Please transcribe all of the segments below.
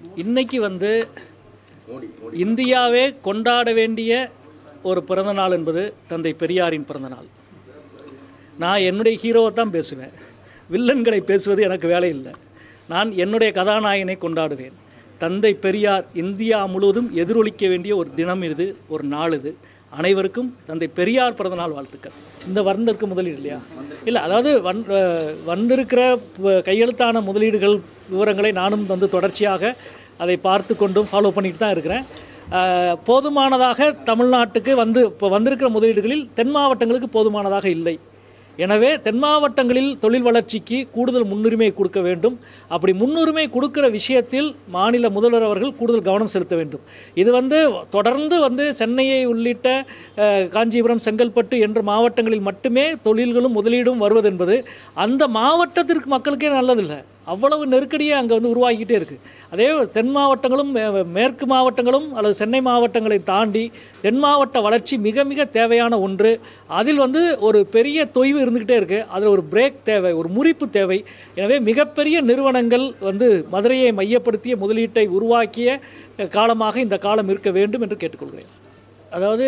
இன்னைக்கு வந்து இந்தியாவே கொண்டாட வேண்டிய ஒரு பிறந்த நாள் என்பது தந்தை பெரியாரின் பிறந்த நாள் நான் என்னுடைய ஹீரோவை தான் பேசுவேன் வில்லன்களை பேசுவது எனக்கு வேலை இல்லை நான் என்னுடைய கதாநாயகனை கொண்டாடுவேன் தந்தை பெரியார் இந்தியா முழுவதும் எதிரொலிக்க வேண்டிய ஒரு தினம் இது ஒரு நாள் இது அனைவருக்கும் தந்தை பெரியார் பிறந்தநாள் வாழ்த்துக்கள் இந்த வந்திருக்க முதலீடு இல்லையா இல்லை அதாவது வந் அஹ் வந்திருக்கிற ப- கையெழுத்தான முதலீடுகள் விவரங்களை நானும் வந்து தொடர்ச்சியாக அதை பார்த்து கொண்டும் ஃபாலோ பண்ணிட்டு தான் இருக்கிறேன் அஹ் போதுமானதாக தமிழ்நாட்டுக்கு வந்து இப்போ வந்திருக்கிற முதலீடுகளில் தென் மாவட்டங்களுக்கு போதுமானதாக இல்லை எனவே தென் மாவட்டங்களில் தொழில் வளர்ச்சிக்கு கூடுதல் முன்னுரிமை கொடுக்க வேண்டும் அப்படி முன்னுரிமை கொடுக்கிற விஷயத்தில் மாநில முதல்வர் அவர்கள் கூடுதல் கவனம் செலுத்த வேண்டும் இது வந்து தொடர்ந்து வந்து சென்னையை உள்ளிட்ட அஹ், காஞ்சிபுரம் செங்கல்பட்டு என்ற மாவட்டங்களில் மட்டுமே தொழில்களும் முதலீடும் வருவதென்பது அந்த மாவட்டத்திற்கு மக்களுக்கே நல்லதில்லை அவ்வளவு நெருக்கடியே அங்கே வந்து உருவாகிக்கிட்டே இருக்குது அதே தென் மாவட்டங்களும் மே- மேற்கு மாவட்டங்களும் அல்லது சென்னை மாவட்டங்களை தாண்டி தென் மாவட்ட வளர்ச்சி மிக மிக தேவையான ஒன்று அதில் வந்து ஒரு பெரிய தொய்வு இருந்துக்கிட்டே இருக்குது அதில் ஒரு பிரேக் தேவை ஒரு முறிப்பு தேவை எனவே மிகப்பெரிய நிறுவனங்கள் வந்து மதுரையை மையப்படுத்திய முதலீட்டை உருவாக்கிய காலமாக இந்த காலம் இருக்க வேண்டும் என்று கேட்டுக்கொள்கிறேன் அதாவது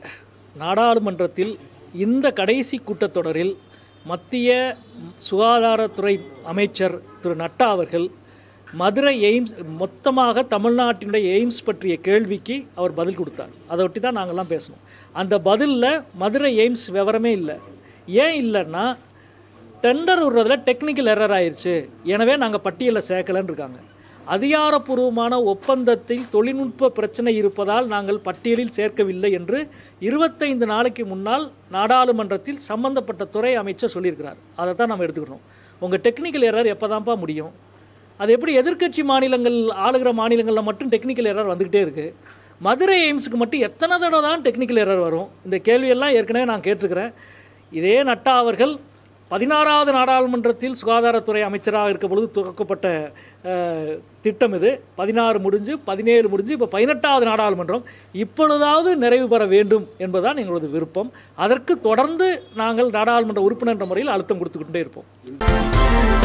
நாடாளுமன்றத்தில் இந்த கடைசி கூட்டத்தொடரில் மத்திய சுகாதாரத்துறை அமைச்சர் திரு நட்டா அவர்கள் மதுரை எய்ம்ஸ் மொத்தமாக தமிழ்நாட்டினுடைய எய்ம்ஸ் பற்றிய கேள்விக்கு அவர் பதில் கொடுத்தார் அதை ஒட்டி தான் நாங்கள்லாம் பேசணும் அந்த பதிலில் மதுரை எய்ம்ஸ் விவரமே இல்லை ஏன் இல்லைன்னா டெண்டர் விடுறதுல டெக்னிக்கல் எரர் ஆயிருச்சு எனவே நாங்கள் பட்டியலில் சேர்க்கலன்னு இருக்காங்க அதிகாரப்பூர்வமான ஒப்பந்தத்தில் தொழில்நுட்ப பிரச்சனை இருப்பதால் நாங்கள் பட்டியலில் சேர்க்கவில்லை என்று இருபத்தைந்து நாளைக்கு முன்னால் நாடாளுமன்றத்தில் சம்பந்தப்பட்ட துறை அமைச்சர் சொல்லியிருக்கிறார் அதை தான் நம்ம எடுத்துக்கிறோம் உங்கள் டெக்னிக்கல் எரர் எப்போ தான்ப்பா முடியும் அது எப்படி எதிர்க்கட்சி மாநிலங்கள் ஆளுகிற மாநிலங்களில் மட்டும் டெக்னிக்கல் எரர் வந்துக்கிட்டே இருக்குது மதுரை எய்ம்ஸுக்கு மட்டும் எத்தனை தடவை தான் டெக்னிக்கல் எரர் வரும் இந்த கேள்வியெல்லாம் ஏற்கனவே நான் கேட்டிருக்கிறேன் இதே நட்டா அவர்கள் பதினாறாவது நாடாளுமன்றத்தில் சுகாதாரத்துறை அமைச்சராக இருக்க பொழுது துவக்கப்பட்ட அஹ், திட்டம் இது பதினாறு முடிஞ்சு பதினேழு முடிஞ்சு இப்போ பதினெட்டாவது நாடாளுமன்றம் இப்பொழுதாவது நிறைவு பெற வேண்டும் என்பதுதான் எங்களது விருப்பம் அதற்கு தொடர்ந்து நாங்கள் நாடாளுமன்ற உறுப்பினர் என்ற முறையில் அழுத்தம் கொடுத்துக்கிட்டே இருப்போம்